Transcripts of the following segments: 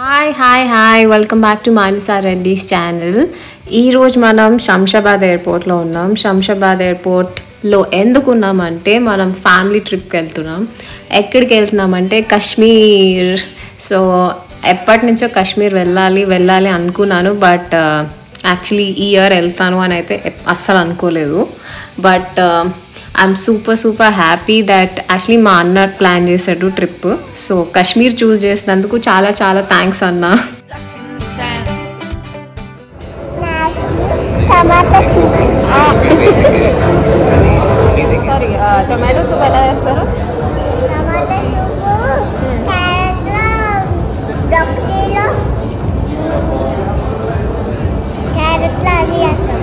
Hi hi hi welcome back to Manisa Reddy's channel ఈరోజు మనం శంషాబాద్ ఎయిర్పోర్ట్లో ఉన్నాం శంషాబాద్ ఎయిర్పోర్ట్లో ఎందుకు ఉన్నామంటే మనం ఫ్యామిలీ ట్రిప్కి వెళ్తున్నాం ఎక్కడికి వెళ్తున్నామంటే కాశ్మీర్ సో ఎప్పటి నుంచో కాశ్మీర్ వెళ్ళాలి వెళ్ళాలి అనుకున్నాను బట్ యాక్చువల్లీ ఈ ఇయర్ వెళ్తాను అని అయితే ఎప్- అస్సలు అనుకోలేదు but I'm super super happy that actually మా అన్న ప్లాన్ చేశాడు ట్రిప్ సో కాశ్మీర్ చూస్ చేసినందుకు చాలా చాలా థ్యాంక్స్ అన్న tomato chip sorry tomato soup ఎలా చేస్తారు టమాటా సూపు క్యారెట్లో బ్రొక్కలీలో క్యారెట్లో అది వేస్తాం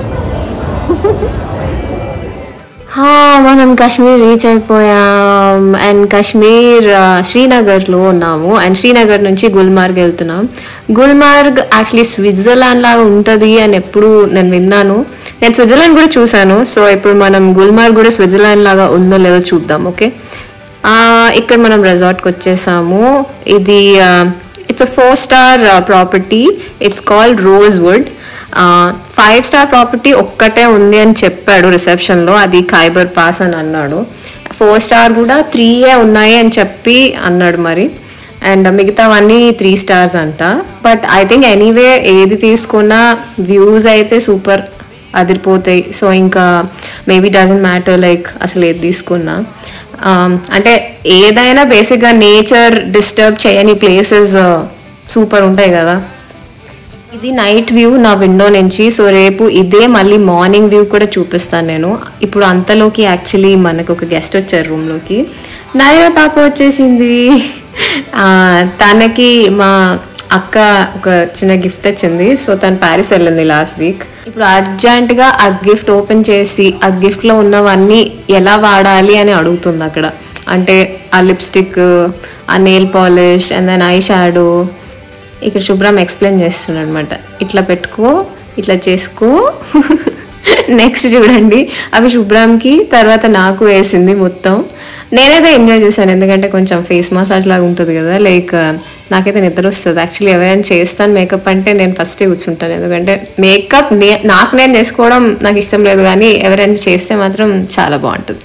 హా, మనం కాశ్మీర్ రీచ్ అయిపోయాం అండ్ కాశ్మీర్ ఆ, శ్రీనగర్లో ఉన్నాము అండ్ శ్రీనగర్ నుంచి గుల్మార్గ్ వెళ్తున్నాం గుల్మార్గ్ యాక్చువల్లీ స్విట్జర్లాండ్ లాగా ఉంటుంది అని ఎప్పుడు నేను విన్నాను నేను స్విట్జర్లాండ్ కూడా చూశాను సో ఇప్పుడు మనం గుల్మార్గ్ కూడా స్విట్జర్లాండ్ లాగా ఉందో లేదో చూద్దాం ఓకే ఆ, ఇక్కడ మనం రెసార్ట్కి వచ్చేసాము ఇది it's a four star property it's called Rosewood five star property ఒక్కటే ఉంది అని చెప్పాడు రిసెప్షన్లో అది ఖైబర్ పాస్ అని అన్నాడు ఫోర్ స్టార్ కూడా త్రీయే ఉన్నాయి అని చెప్పి అన్నాడు మరి అండ్ మిగతావన్నీ త్రీ స్టార్స్ అంట బట్ ఐ థింక్ ఎనీవే ఏది తీసుకున్నా వ్యూస్ అయితే సూపర్ అదిరిపోతాయి సో ఇంకా మేబీ డజంట్ మ్యాటర్ లైక్ అసలు ఏది తీసుకున్నా Um, అంటే ఏదైనా బేసిక్గా నేచర్ డిస్టర్బ్ చేయని ప్లేసెస్ సూపర్ ఉంటాయి కదా ఇది నైట్ వ్యూ నా విండో నుంచి సో రేపు ఇదే మళ్ళీ మార్నింగ్ వ్యూ కూడా చూపిస్తాను నేను ఇప్పుడు అంతలోకి యాక్చువల్లీ మనకు ఒక గెస్ట్ వచ్చారు రూమ్లోకి నయా పాప వచ్చేసింది ఆ, తనకి మా అక్క ఒక చిన్న గిఫ్ట్ వచ్చింది సో తను ప్యారిస్ వెళ్ళింది లాస్ట్ వీక్ ఇప్పుడు అర్జెంటుగా ఆ గిఫ్ట్ ఓపెన్ చేసి ఆ గిఫ్ట్లో ఉన్నవన్నీ ఎలా వాడాలి అని అడుగుతుంది అక్కడ అంటే ఆ లిప్స్టిక్ ఆ nail polish and then eye shadow ఇక్కడ శుభ్రం ఎక్స్ప్లెయిన్ చేస్తున్నాడు అనమాట ఇట్లా పెట్టుకో ఇట్లా చేసుకో నెక్స్ట్ చూడండి అవి శుభ్రంకి తర్వాత నాకు వేసింది మొత్తం నేనైతే ఎంజాయ్ చేశాను ఎందుకంటే కొంచెం ఫేస్ మసాజ్ లాగా ఉంటుంది కదా లైక్ నాకైతే నిద్ర వస్తుంది యాక్చువల్లీ ఎవరైనా చేస్తాను మేకప్ అంటే నేను ఫస్టే కూర్చుంటాను ఎందుకంటే మేకప్ నే నాకు నేను చేసుకోవడం నాకు ఇష్టం లేదు కానీ ఎవరైనా చేస్తే మాత్రం చాలా బాగుంటుంది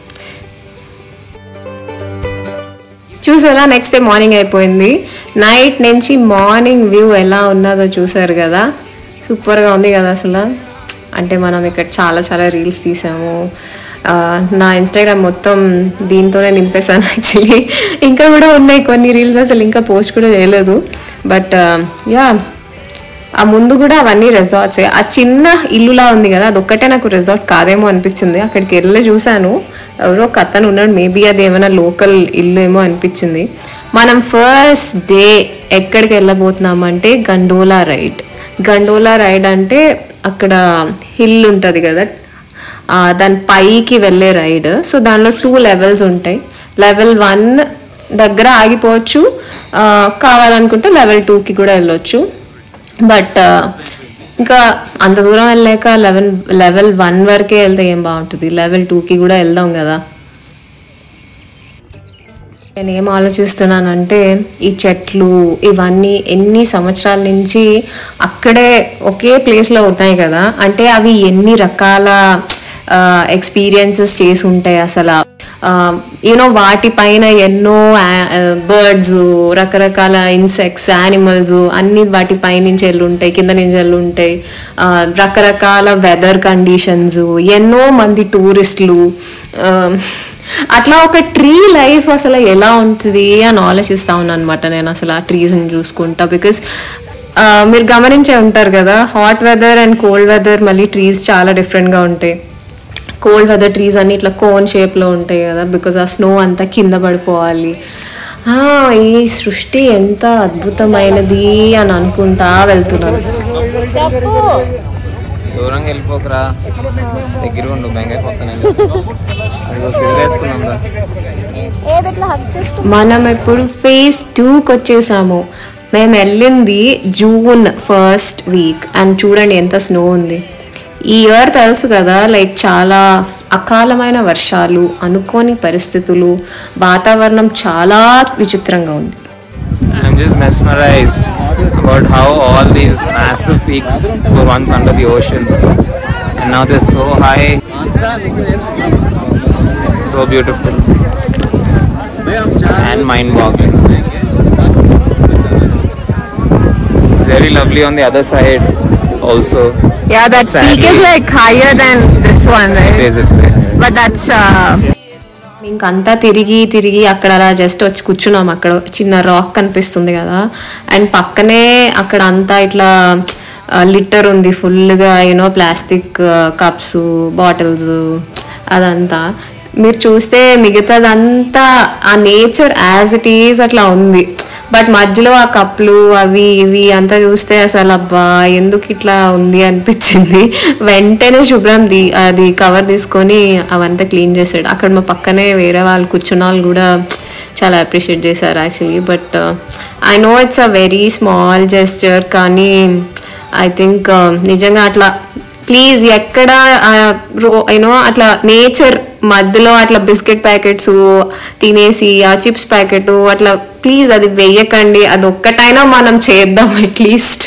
చూసారా నెక్స్ట్ డే మార్నింగ్ అయిపోయింది నైట్ నుంచి మార్నింగ్ వ్యూ ఎలా ఉన్నదో చూసారు కదా సూపర్గా ఉంది కదా అసలు అంటే మనం ఇక్కడ చాలా చాలా రీల్స్ తీసాము ఆ, నా ఇన్స్టాగ్రామ్ మొత్తం దీంతోనే నింపేశాను యాక్చువల్లీ ఇంకా కూడా ఉన్నాయి కొన్ని రీల్స్ అసలు ఇంకా పోస్ట్ కూడా చేయలేదు బట్ యా ఆ ముందు కూడా అవన్నీ రిసార్ట్స్ ఆ చిన్న ఇల్లులా ఉంది కదా అదొక్కటే నాకు రిసార్ట్ కాదేమో అనిపించింది అక్కడికి వెళ్ళి చూశాను ఎవరో ఒక అతను ఉన్నాడు మేబీ అది ఏమైనా లోకల్ ఇల్లు ఏమో అనిపించింది మనం ఫస్ట్ డే ఎక్కడికి వెళ్ళబోతున్నామంటే గండోలా రైడ్ గండోలా రైడ్ అంటే అక్కడ హిల్ ఉంటుంది కదా ఆ, దాని పైకి వెళ్ళే రైడ్ సో దానిలో టూ లెవెల్స్ ఉంటాయి లెవెల్ వన్ దగ్గర ఆగిపోవచ్చు ఆ, కావాలనుకుంటే లెవెల్ టూకి కూడా వెళ్ళొచ్చు బట్ ఇంకా అంత దూరం వెళ్ళాక లెవెన్ లెవెల్ వన్ వరకే వెళ్తే ఏం బాగుంటుంది లెవెల్ టూకి కూడా వెళ్దాం కదా నేను ఏం ఆలోచిస్తున్నానంటే ఈ చెట్లు ఇవన్నీ ఎన్ని సంవత్సరాల నుంచి అక్కడే ఒకే ప్లేస్లో ఉన్నాయి కదా అంటే అవి ఎన్ని రకాల ఎక్స్పీరియన్సెస్ చేసి ఉంటాయి అసలు యూనో వాటిపైన ఎన్నో బర్డ్స్ రకరకాల ఇన్సెక్ట్స్ యానిమల్స్ అన్ని వాటి పైనుంచి వెళ్ళి ఉంటాయి కింద నుంచి వెళ్ళి ఉంటాయి ఆ, రకరకాల వెదర్ కండిషన్స్ ఎన్నో మంది టూరిస్టులు ఆ, అట్లా ఒక ట్రీ లైఫ్ అసలు ఎలా ఉంటుంది అని ఆలోచిస్తా ఉన్నాను అనమాట నేను అసలు ఆ ట్రీస్ని చూసుకుంటా బికాస్ మీరు గమనించే ఉంటారు కదా hot weather and cold weather మళ్ళీ ట్రీస్ చాలా డిఫరెంట్గా ఉంటాయి కోల్డ్ వెదర్ ట్రీస్ అన్ని ఇట్లా కోన్ షేప్లో ఉంటాయి కదా బికాజ్ ఆ స్నో అంతా కింద పడిపోవాలి ఆ, ఈ సృష్టి ఎంత అద్భుతమైనది అని అనుకుంటా వెళ్తున్నాను దూరంగా వెళ్ళిపోకరా దగ్గర ఉండు బెంగైపోతాను అదిగో తిరిగేసుకున్నాం రా ఏది ఇట్లా హక్ చేసుకో మనం ఇప్పుడు ఫేజ్ టూకి వచ్చేసాము మేము వెళ్ళింది జూన్ ఫస్ట్ వీక్ అండ్ చూడండి ఎంత స్నో ఉంది ఈ ఇయర్ తెలుసు కదా లైక్ చాలా అకాలమైన వర్షాలు అనుకోని పరిస్థితులు వాతావరణం చాలా విచిత్రంగా ఉంది I'm just mesmerised about how all these massive peaks were once under the ocean and now they're so high, so beautiful and mind-boggling. It's very lovely on the other side also. Yeah, that Sadly. peak is like higher than this one, It right? is, it's very high. But that's ఇంకంతా తిరిగి తిరిగి అక్కడ అలా just వచ్చి కూర్చున్నాం అక్కడ చిన్న rock కనిపిస్తుంది కదా అండ్ పక్కనే అక్కడ అంతా ఇట్లా లిటర్ ఉంది ఫుల్గా యూనో ప్లాస్టిక్ కప్స్ బాటిల్స్ అదంతా మీరు చూస్తే మిగతాదంతా ఆ నేచర్ యాజ్ ఇట్ ఈజ్ అట్లా ఉంది బట్ మధ్యలో ఆ కప్లు అవి ఇవి అంతా చూస్తే అసలు అబ్బా ఎందుకు ఇట్లా ఉంది అనిపించింది వెంటనే శుభ్రం ది అది కవర్ తీసుకొని అవంతా క్లీన్ చేసాడు అక్కడ మా పక్కనే వేరే వాళ్ళు కూర్చున్న వాళ్ళు కూడా చాలా అప్రిషియేట్ చేశారు actually but I know it's a very small gesture కానీ ఐ థింక్ నిజంగా అట్లా ప్లీజ్ ఎక్కడ యూనో అట్లా నేచర్ మధ్యలో అట్లా బిస్కెట్ ప్యాకెట్స్ తినేసి ఆ చిప్స్ ప్యాకెట్ అట్లా ప్లీజ్ అది వెయ్యకండి అది ఒక్కటైనా మనం చేద్దాం అట్లీస్ట్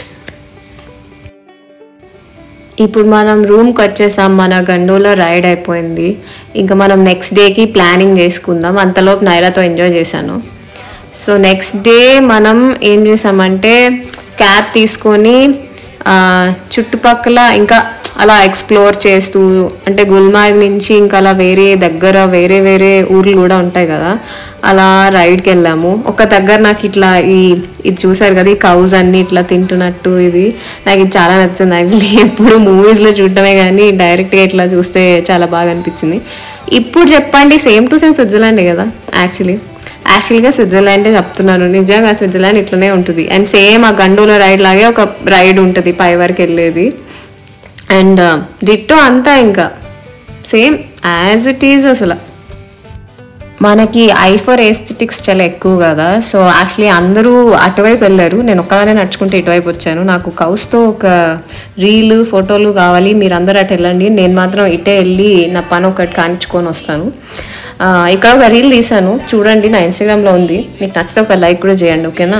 ఇప్పుడు మనం రూమ్కి వచ్చేసాం మన గండోలో రైడ్ అయిపోయింది ఇంకా మనం నెక్స్ట్ డేకి ప్లానింగ్ చేసుకుందాం అంతలోపు నైరాతో ఎంజాయ్ చేశాను సో నెక్స్ట్ డే మనం ఏం చేసామంటే క్యాబ్ తీసుకొని ఆ, చుట్టుపక్కల ఇంకా అలా ఎక్స్ప్లోర్ చేస్తూ అంటే గుల్మార్గ్ నుంచి ఇంకా అలా వేరే దగ్గర వేరే వేరే ఊర్లు కూడా ఉంటాయి కదా అలా రైడ్కి వెళ్ళాము ఒక దగ్గర నాకు ఇట్లా ఈ ఇది చూసారు కదా ఈ కౌస్ అన్ని ఇట్లా తింటున్నట్టు ఇది నాకు ఇది చాలా నచ్చింది యాక్చువల్లీ ఎప్పుడు మూవీస్లో చూడటమే కానీ డైరెక్ట్గా ఇట్లా చూస్తే చాలా బాగా అనిపించింది ఇప్పుడు చెప్పండి సేమ్ టు సేమ్ స్విట్జర్లాండే కదా యాక్చువల్లీ యాక్చువల్గా స్విట్జర్లాండే చెప్తున్నాను నిజంగా స్విట్జర్లాండ్ ఇట్లనే ఉంటుంది అండ్ సేమ్ ఆ గండోలో రైడ్ లాగే ఒక రైడ్ ఉంటుంది పై వరకు వెళ్ళేది అండ్ డిట్టో అంతా ఇంకా సేమ్ యాజ్ ఇట్ ఈజ్ అసలు మనకి ఐ ఫర్ ఎస్థెటిక్స్ చాలా ఎక్కువ కదా సో యాక్చువల్లీ అందరూ అటువైపు వెళ్ళారు నేను ఒక్కదానే నడుచుకుంటే ఇటువైపు వచ్చాను నాకు కౌస్తో ఒక రీల్ ఫోటోలు కావాలి మీరు అందరూ అటు వెళ్ళండి నేను మాత్రం ఇటే వెళ్ళి నా పని ఒకటి కానిచ్చుకొని వస్తాను ఆ, ఇక్కడ ఒక రీల్ తీసాను చూడండి నా ఇన్స్టాగ్రామ్లో ఉంది మీకు నచ్చితే ఒక లైక్ కూడా చేయండి ఓకేనా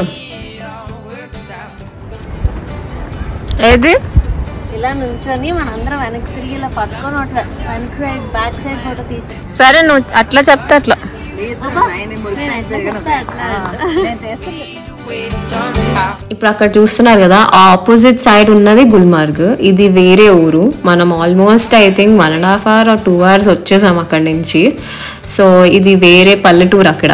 ఏది ఇలా నుంచొని మనందరం వెనక్కి తిరిగి ఇలా పట్టుకొని అట్లా వెనక్ సైడ్ బ్యాక్ సైడ్ ఫోటో తీయచ్చు సరే నువ్వు అట్లా చెప్తే అట్లా నేను ఎట్లా చెప్తా అట్లా ఇప్పుడు అక్కడ చూస్తున్నారు కదా ఆపోజిట్ సైడ్ ఉన్నది గుల్మార్గ్ ఇది వేరే ఊరు మనం almost I think one and half hour two hours వచ్చేసాం అక్కడ నుంచి సో ఇది వేరే పల్లెటూరు అక్కడ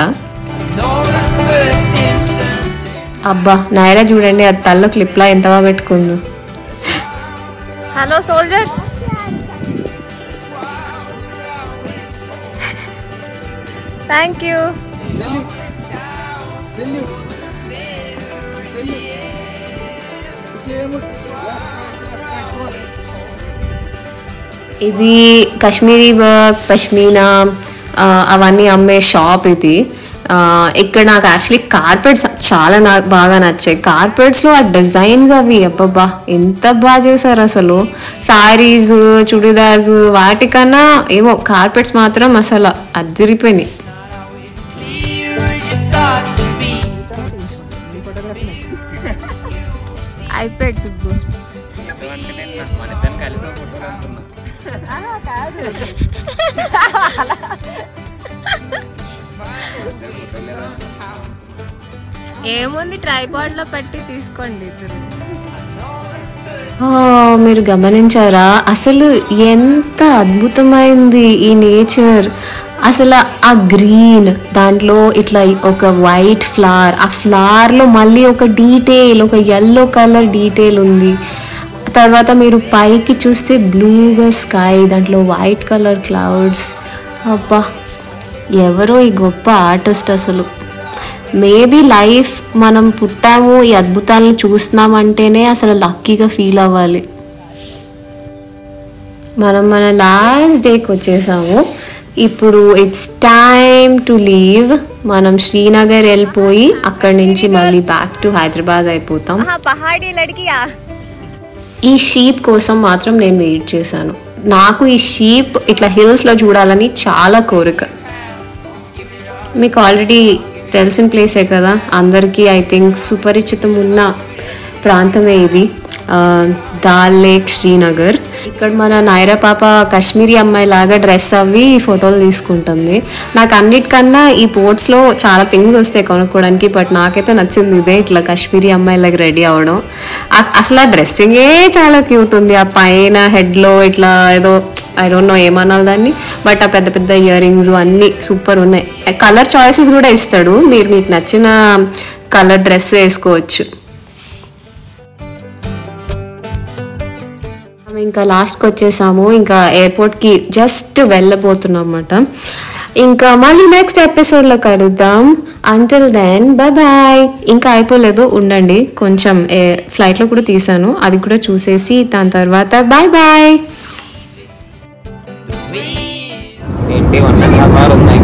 అబ్బా నాయరా చూడండి అది తల్లో క్లిప్లా ఎంత బాగా పెట్టుకుందో హలో సోల్జర్స్ థ్యాంక్ యూ ఇది కాశ్మీరీ వర్క్ పష్మీనా ఆ, అవన్నీ అమ్మే షాప్ ఇది ఆ, ఇక్కడ నాకు యాక్చువల్లీ కార్పెట్స్ చాలా నాకు బాగా నచ్చాయి కార్పెట్స్లో ఆ డిజైన్స్ అవి అబ్బబ్బా ఎంత బాగా చేశారు అసలు సారీస్ చుడిదార్స్ వాటికన్నా ఏమో కార్పెట్స్ మాత్రం అసలు అదిరిపోయినాయి ఐప్యాడ్ సుబ్బు మన ఇద్దరిని కలిసి ఒక ఫోటో అనుకున్నా ఏముంది ట్రైపాడ్ లో పెట్టి తీసుకోండి మీరు గమనించారా అసలు ఎంత అద్భుతమైంది ఈ నేచర్ అసలు ఆ గ్రీన్ దాంట్లో ఇట్లా ఒక వైట్ ఫ్లవర్ ఆ ఫ్లవర్ లో మళ్ళీ ఒక డీటెయిల్ ఒక ఎల్లో కలర్ డీటెయిల్ ఉంది తర్వాత మీరు పైకి చూస్తే బ్లూగా స్కై దాంట్లో వైట్ కలర్ క్లౌడ్స్ అబ్బా ఎవరో ఈ గొప్ప ఆర్టిస్ట్ అసలు మేబీ లైఫ్ మనం పుట్టాము ఈ అద్భుతాలను చూస్తున్నామంటేనే అసలు లక్కీగా ఫీల్ అవ్వాలి మనం మన లాస్ట్ డేకి వచ్చేసాము ఇప్పుడు ఇట్స్ టైమ్ టు లీవ్ మనం శ్రీనగర్ వెళ్ళిపోయి అక్కడి నుంచి మళ్ళీ బ్యాక్ టు హైదరాబాద్ అయిపోతాం పహాడీ లడికియా ఈ షీప్ కోసం మాత్రం నేను వెయిట్ చేశాను నాకు ఈ షీప్ ఇట్లా హిల్స్లో చూడాలని చాలా కోరిక మీకు ఆల్రెడీ తెలిసిన ప్లేసే కదా అందరికీ ఐ థింక్ సుపరిచితం ఉన్న ప్రాంతమే ఇది ఆ, దాల్ లేక్ శ్రీనగర్ ఇక్కడ మన నైరా పాప కాశ్మీరీ అమ్మాయి లాగా డ్రెస్ అవి ఫోటోలు తీసుకుంటుంది నాకు అన్నిటికన్నా ఈ పోర్ట్స్లో చాలా థింగ్స్ వస్తాయి కొనుక్కోవడానికి బట్ నాకైతే నచ్చింది ఇదే ఇట్లా కాశ్మీరీ అమ్మాయిలాగా రెడీ అవ్వడం ఆ- అసలు ఆ డ్రెస్సింగే చాలా క్యూట్ ఉంది ఆ పైన హెడ్లో ఇట్లా ఏదో ఐ డోంట్ నో ఏమనాలి దాన్ని బట్ ఆ పెద్ద పెద్ద ఇయర్ రింగ్స్ అన్నీ సూపర్ ఉన్నాయి కలర్ చాయిసెస్ కూడా ఇస్తాడు మీరు మీకు నచ్చిన కలర్ డ్రెస్ వేసుకోవచ్చు మేము ఇంకా లాస్ట్కి వచ్చేసాము ఇంకా ఎయిర్పోర్ట్కి జస్ట్ వెళ్ళబోతున్నాం అన్నమాట ఇంకా మళ్ళీ నెక్స్ట్ ఎపిసోడ్లో కలుద్దాం అంటిల్ దెన్ బాయ్ బాయ్ ఇంకా అయిపోలేదు ఉండండి కొంచెం ఏ- ఫ్లైట్లో కూడా తీసాను అది కూడా చూసేసి దాని తర్వాత బాయ్ బాయ్ ఏంటి వన్ అండ్ హాఫ్ అవర్ ఉన్నాయి